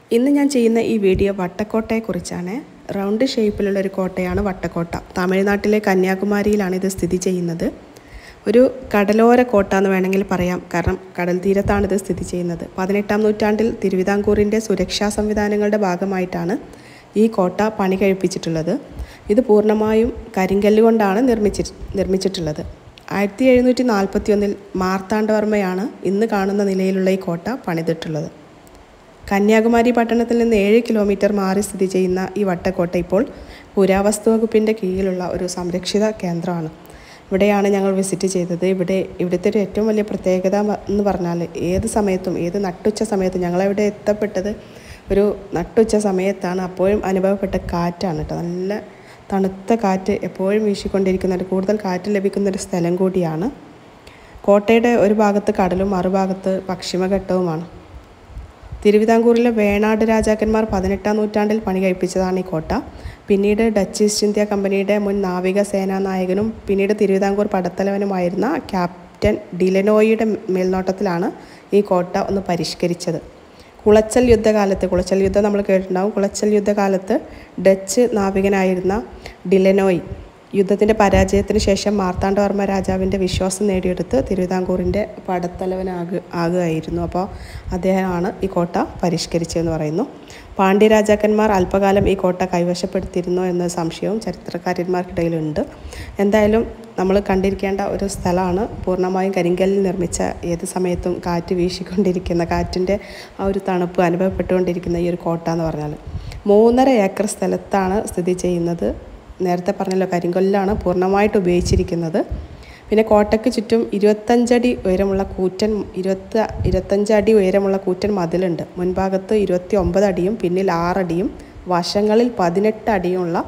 ഇന്ന് ഞാൻ ചെയ്യുന്ന ഈ വീഡിയോ വട്ടക്കോട്ടയെക്കുറിച്ചാണ് റൗണ്ട് ഷേപ്പിലുള്ള ഒരു കോട്ടയാണ് വട്ടക്കോട്ട തമിഴ്നാട്ടിലെ കന്യാകുമാരിയിലാണ് ഇത് സ്ഥിതി ചെയ്യുന്നത് ഒരു കടലോര കോട്ട എന്ന് വേണമെങ്കിൽ പറയാം കാരണം കടൽ തീരത്താണ് ഇത് സ്ഥിതി ചെയ്യുന്നത് പതിനെട്ടാം നൂറ്റാണ്ടിൽ തിരുവിതാംകൂറിൻ്റെ സുരക്ഷാ സംവിധാനങ്ങളുടെ ഭാഗമായിട്ടാണ് ഈ കോട്ട പണി കഴിപ്പിച്ചിട്ടുള്ളത് ഇത് പൂർണ്ണമായും കരിങ്കല്ല് കൊണ്ടാണ് നിർമ്മിച്ചി നിർമ്മിച്ചിട്ടുള്ളത് ആയിരത്തി എഴുന്നൂറ്റി നാൽപ്പത്തി ഒന്നിൽ മാർത്താണ്ഡവർമ്മയാണ് ഇന്ന് കാണുന്ന നിലയിലുള്ള ഈ കോട്ട പണിതിട്ടുള്ളത് കന്യാകുമാരി പട്ടണത്തിൽ നിന്ന് ഏഴ് കിലോമീറ്റർ മാറി സ്ഥിതി ചെയ്യുന്ന ഈ വട്ടക്കോട്ട ഇപ്പോൾ പുരാവസ്തു വകുപ്പിൻ്റെ കീഴിലുള്ള ഒരു സംരക്ഷിത കേന്ദ്രമാണ് ഇവിടെയാണ് ഞങ്ങൾ വിസിറ്റ് ചെയ്തത് ഇവിടെ ഇവിടുത്തെ ഒരു ഏറ്റവും വലിയ പ്രത്യേകത എന്ന് പറഞ്ഞാൽ ഏത് സമയത്തും ഏത് നട്ടുച്ച സമയത്തും ഞങ്ങളിവിടെ എത്തപ്പെട്ടത് ഒരു നട്ടുച്ച സമയത്താണ് അപ്പോഴും അനുഭവപ്പെട്ട കാറ്റാണ് കേട്ടോ നല്ല തണുത്ത കാറ്റ് എപ്പോഴും വീശിക്കൊണ്ടിരിക്കുന്ന ഒരു കൂടുതൽ കാറ്റ് ലഭിക്കുന്ന ഒരു സ്ഥലം കൂടിയാണ് കോട്ടയുടെ ഒരു ഭാഗത്ത് കടലും മറുഭാഗത്ത് പശ്ചിമഘട്ടവുമാണ് തിരുവിതാംകൂറിലെ വേണാട് രാജാക്കന്മാർ പതിനെട്ടാം നൂറ്റാണ്ടിൽ പണി കഴിപ്പിച്ചതാണ് ഈ കോട്ട പിന്നീട് ഡച്ച് ഈസ്റ്റ് ഇന്ത്യ കമ്പനിയുടെ മുൻ നാവിക സേനാ നായകനും പിന്നീട് തിരുവിതാംകൂർ പടത്തലവനുമായിരുന്ന ക്യാപ്റ്റൻ ഡിലനോയിയുടെ മേൽനോട്ടത്തിലാണ് ഈ കോട്ട ഒന്ന് പരിഷ്കരിച്ചത് കുളച്ചൽ യുദ്ധകാലത്ത് കുളച്ചൽ യുദ്ധം നമ്മൾ കേട്ടിട്ടുണ്ടാവും കുളച്ചൽ യുദ്ധകാലത്ത് ഡച്ച് നാവികനായിരുന്ന ഡിലനോയ് യുദ്ധത്തിൻ്റെ പരാജയത്തിന് ശേഷം മാർത്താണ്ഡവർമ്മ രാജാവിൻ്റെ വിശ്വാസം നേടിയെടുത്ത് തിരുവിതാംകൂറിൻ്റെ പടത്തലവനാക ആകുകയായിരുന്നു അപ്പോൾ അദ്ദേഹമാണ് ഈ കോട്ട പരിഷ്കരിച്ചതെന്ന് പറയുന്നു പാണ്ഡ്യ രാജാക്കന്മാർ അല്പകാലം ഈ കോട്ട കൈവശപ്പെടുത്തിയിരുന്നോ എന്ന സംശയവും ചരിത്രകാരന്മാർക്കിടയിലുണ്ട് എന്തായാലും നമ്മൾ കണ്ടിരിക്കേണ്ട ഒരു സ്ഥലമാണ് പൂർണ്ണമായും കരിങ്കല്ലിൽ നിർമ്മിച്ച ഏത് സമയത്തും കാറ്റ് വീശിക്കൊണ്ടിരിക്കുന്ന കാറ്റിൻ്റെ ആ ഒരു തണുപ്പ് അനുഭവപ്പെട്ടുകൊണ്ടിരിക്കുന്ന ഈ ഒരു കോട്ട എന്ന് പറഞ്ഞാൽ മൂന്നര ഏക്കർ സ്ഥലത്താണ് സ്ഥിതി ചെയ്യുന്നത് നേരത്തെ പറഞ്ഞല്ലോ കരിങ്കൊല്ലാണ് പൂർണ്ണമായിട്ട് ഉപയോഗിച്ചിരിക്കുന്നത് പിന്നെ കോട്ടയ്ക്ക് ചുറ്റും ഇരുപത്തഞ്ചടി ഉയരമുള്ള കൂറ്റൻ ഇരുപത്തി ഇരുപത്തഞ്ച് അടി ഉയരമുള്ള കൂറ്റൻ മതിലുണ്ട് മുൻഭാഗത്ത് ഇരുപത്തി ഒമ്പത് അടിയും പിന്നിൽ ആറടിയും വശങ്ങളിൽ പതിനെട്ട് അടിയുമുള്ള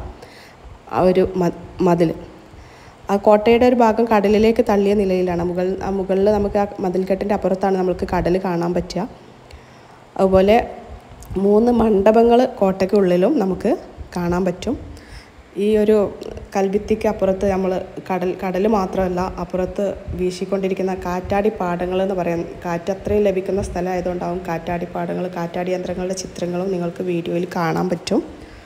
ആ ഒരു മതിൽ ആ കോട്ടയുടെ ഒരു ഭാഗം കടലിലേക്ക് തള്ളിയ നിലയിലാണ് മുകൾ ആ മുകളിൽ നമുക്ക് ആ മതിൽക്കെട്ടിൻ്റെ അപ്പുറത്താണ് നമുക്ക് കടൽ കാണാൻ പറ്റുക അതുപോലെ മൂന്ന് മണ്ഡപങ്ങൾ കോട്ടയ്ക്കുള്ളിലും നമുക്ക് കാണാൻ പറ്റും ഈ ഒരു കൽഭിത്തിക്ക് അപ്പുറത്ത് നമ്മൾ കടൽ കടൽ മാത്രമല്ല അപ്പുറത്ത് വീശിക്കൊണ്ടിരിക്കുന്ന കാറ്റാടി പാടങ്ങൾ എന്ന് പറയാം കാറ്റ് അത്രയും ലഭിക്കുന്ന സ്ഥലമായതുകൊണ്ടാവും കാറ്റാടി പാടങ്ങൾ കാറ്റാടി യന്ത്രങ്ങളുടെ ചിത്രങ്ങളും നിങ്ങൾക്ക് വീഡിയോയിൽ കാണാൻ പറ്റും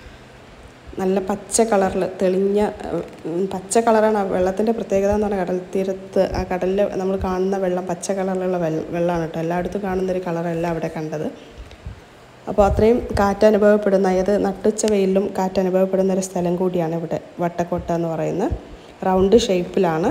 നല്ല പച്ച കളറിൽ തെളിഞ്ഞ പച്ച കളറാണ് ആ വെള്ളത്തിൻ്റെ പ്രത്യേകത എന്ന് പറഞ്ഞാൽ കടൽ തീരത്ത് ആ കടലിൽ നമ്മൾ കാണുന്ന വെള്ളം പച്ച കളറിലുള്ള വെള്ളം വെള്ളമാണ് കേട്ടോ എല്ലായിടത്തും കാണുന്നൊരു കളറല്ല അവിടെ കണ്ടത് അപ്പോൾ അത്രയും കാറ്റ് അനുഭവപ്പെടുന്ന അതായത് നട്ടുച്ച വെയിലും കാറ്റ് അനുഭവപ്പെടുന്ന ഒരു സ്ഥലം കൂടിയാണ് ഇവിടെ വട്ടക്കോട്ട എന്ന് പറയുന്നത് റൗണ്ട് ഷേപ്പിലാണ്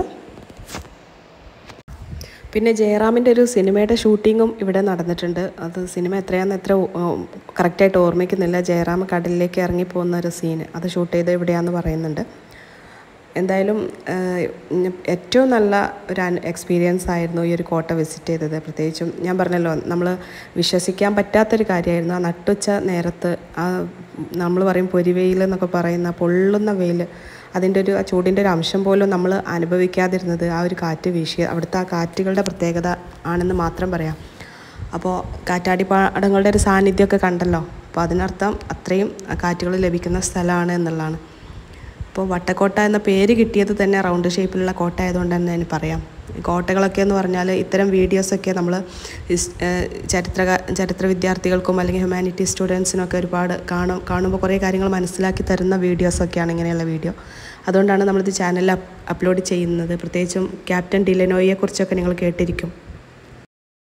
പിന്നെ ജയറാമിൻ്റെ ഒരു സിനിമയുടെ ഷൂട്ടിങ്ങും ഇവിടെ നടന്നിട്ടുണ്ട് അത് സിനിമ എത്രയാണെന്ന് എത്ര കറക്റ്റായിട്ട് ഓർമ്മിക്കുന്നില്ല ജയറാം കടലിലേക്ക് ഇറങ്ങി പോകുന്ന ഒരു സീന് അത് ഷൂട്ട് ചെയ്ത് ഇവിടെയാണെന്ന് പറയുന്നുണ്ട് എന്തായാലും ഏറ്റവും നല്ല ഒരു എക്സ്പീരിയൻസ് ആയിരുന്നു ഈ ഒരു കോട്ട വിസിറ്റ് ചെയ്തത് പ്രത്യേകിച്ചും ഞാൻ പറഞ്ഞല്ലോ നമ്മൾ വിശ്വസിക്കാൻ പറ്റാത്തൊരു കാര്യമായിരുന്നു ആ നട്ടുച്ച നേരത്ത് ആ നമ്മൾ പറയും പൊരിവെയിൽ എന്നൊക്കെ പറയുന്ന പൊള്ളുന്ന വെയിൽ അതിൻ്റെ ഒരു ആ ചൂടിൻ്റെ ഒരു അംശം പോലും നമ്മൾ അനുഭവിക്കാതിരുന്നത് ആ ഒരു കാറ്റ് വീശിയ അവിടുത്തെ ആ കാറ്റുകളുടെ പ്രത്യേകത ആണെന്ന് മാത്രം പറയാം അപ്പോൾ കാറ്റാടിപ്പാടങ്ങളുടെ ഒരു സാന്നിധ്യമൊക്കെ കണ്ടല്ലോ അപ്പോൾ അതിനർത്ഥം അത്രയും കാറ്റുകൾ ലഭിക്കുന്ന സ്ഥലമാണ് എന്നുള്ളതാണ് ഇപ്പോൾ വട്ടക്കോട്ട എന്ന പേര് കിട്ടിയത് തന്നെ റൗണ്ട് ഷേപ്പിലുള്ള കോട്ട ആയതുകൊണ്ട് തന്നെ ഞാൻ പറയാം കോട്ടകളൊക്കെ എന്ന് പറഞ്ഞാൽ ഇത്തരം വീഡിയോസൊക്കെ നമ്മൾ ചരിത്ര ചരിത്ര വിദ്യാർത്ഥികൾക്കും അല്ലെങ്കിൽ ഹ്യൂമാനിറ്റി സ്റ്റുഡൻസിനൊക്കെ ഒരുപാട് കാണും കാണുമ്പോൾ കുറേ കാര്യങ്ങൾ മനസ്സിലാക്കി തരുന്ന വീഡിയോസൊക്കെയാണ് ഇങ്ങനെയുള്ള വീഡിയോ അതുകൊണ്ടാണ് നമ്മളിത് ചാനലിൽ അപ്ലോഡ് ചെയ്യുന്നത് പ്രത്യേകിച്ചും ക്യാപ്റ്റൻ ഡിലനോയെ കുറിച്ചൊക്കെ നിങ്ങൾ കേട്ടിരിക്കും